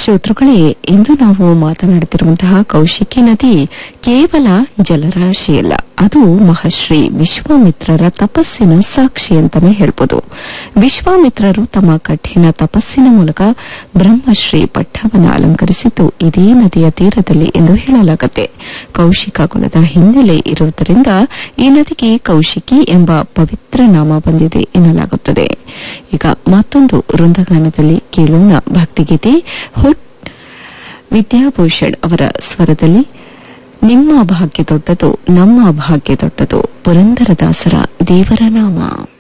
ಶ್ರೋತೃಗಳೇ ಇಂದು ನಾವು ಮಾತನಾಡುತ್ತಿರುವಂತಹ ಕೌಶಿಕಿ ನದಿ ಕೇವಲ ಜಲರಾಶಿಯಲ್ಲ ಅದು ಮಹರ್ಷಿ ವಿಶ್ವಾಮಿತ್ರರ ತಪಸ್ಸಿನ ಸಾಕ್ಷಿ ಅಂತಾನೆ ಹೇಳ್ಬೋದು ವಿಶ್ವಾಮಿತ್ರರು ತಮ್ಮ ಕಠಿಣ ತಪಸ್ಸಿನ ಮೂಲಕ ಬ್ರಹ್ಮಶ್ರೀ ಪಟ್ಟವನ್ನು ಅಲಂಕರಿಸಿದ್ದು ಇದೇ ನದಿಯ ತೀರದಲ್ಲಿ ಎಂದು ಹೇಳಲಾಗುತ್ತೆ ಕೌಶಿಕ ಕುಲದ ಹಿನ್ನೆಲೆ ಇರುವುದರಿಂದ ಈ ನದಿಗೆ ಕೌಶಿಕಿ ಎಂಬ ಪವಿತ್ರ ನಾಮ ಬಂದಿದೆ ಎನ್ನಲಾಗುತ್ತದೆ ಈಗ ಮತ್ತೊಂದು ವೃಂದಗಾನದಲ್ಲಿ ಕೇಳೋಣ ಭಕ್ತಿಗೀತೆ ಹುಟ್ ವಿದ್ಯಾಭೂಷಣ್ ಅವರ ಸ್ವರದಲ್ಲಿ ನಿಮ್ಮ ಭಾಗ್ಯ ದೊಡ್ಡದು ನಮ್ಮ ಭಾಗ್ಯ ದೊಡ್ಡದು ಪುರಂದರದಾಸರ ದೇವರ ನಾಮ